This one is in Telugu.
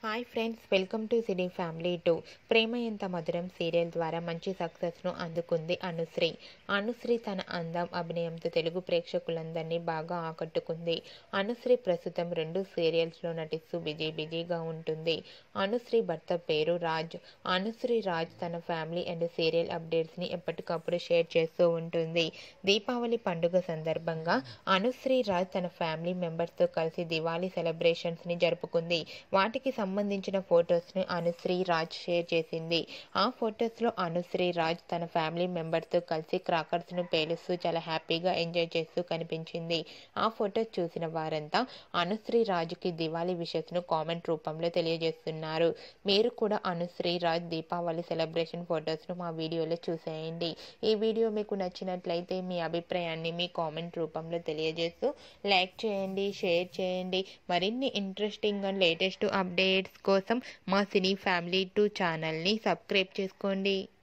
hi friends welcome to cine family two Prema Entha Madhuram serial ద్వారా మంచి సక్సెస్ను అందుకుంది అనుశ్రీ అనుశ్రీ తన అందం అభినయంతో తెలుగు ప్రేక్షకులందరినీ బాగా ఆకట్టుకుంది అనుశ్రీ ప్రస్తుతం రెండు సీరియల్స్లో నటిస్తూ బిజీ బిజీగా ఉంటుంది అనుశ్రీ భర్త పేరు రాజ్ అనుశ్రీ రాజ్ తన ఫ్యామిలీ అండ్ సీరియల్ అప్డేట్స్ని ఎప్పటికప్పుడు షేర్ చేస్తూ ఉంటుంది దీపావళి పండుగ సందర్భంగా అనుశ్రీ రాజ్ తన ఫ్యామిలీ మెంబర్స్తో కలిసి దివాళీ సెలబ్రేషన్స్ని జరుపుకుంది వాటికి సంబంధించిన ఫొటోస్ను అనుశ్రీ రాజ్ షేర్ చేసింది ఆ ఫొటోస్లో అనుశ్రీ రాజ్ తన ఫ్యామిలీ మెంబర్తో కలిసి క్రాకర్స్ను పేలుస్తూ చాలా హ్యాపీగా ఎంజాయ్ చేస్తూ కనిపించింది ఆ ఫొటోస్ చూసిన వారంతా అనుశ్రీ రాజుకి దివాళీ విషెస్ను కామెంట్ రూపంలో తెలియజేస్తున్నారు మీరు కూడా అనుశ్రీ రాజ్ దీపావళి సెలబ్రేషన్ ఫొటోస్ను మా వీడియోలో చూసేయండి ఈ వీడియో మీకు నచ్చినట్లయితే మీ అభిప్రాయాన్ని మీ కామెంట్ రూపంలో తెలియజేస్తూ లైక్ చేయండి షేర్ చేయండి మరిన్ని ఇంట్రెస్టింగ్ అండ్ లేటెస్ట్ అప్డేట్స్ కోసం మా సినీ ఫ్యామిలీ టూ ఛానల్ని సబ్స్క్రైబ్ చేసుకోండి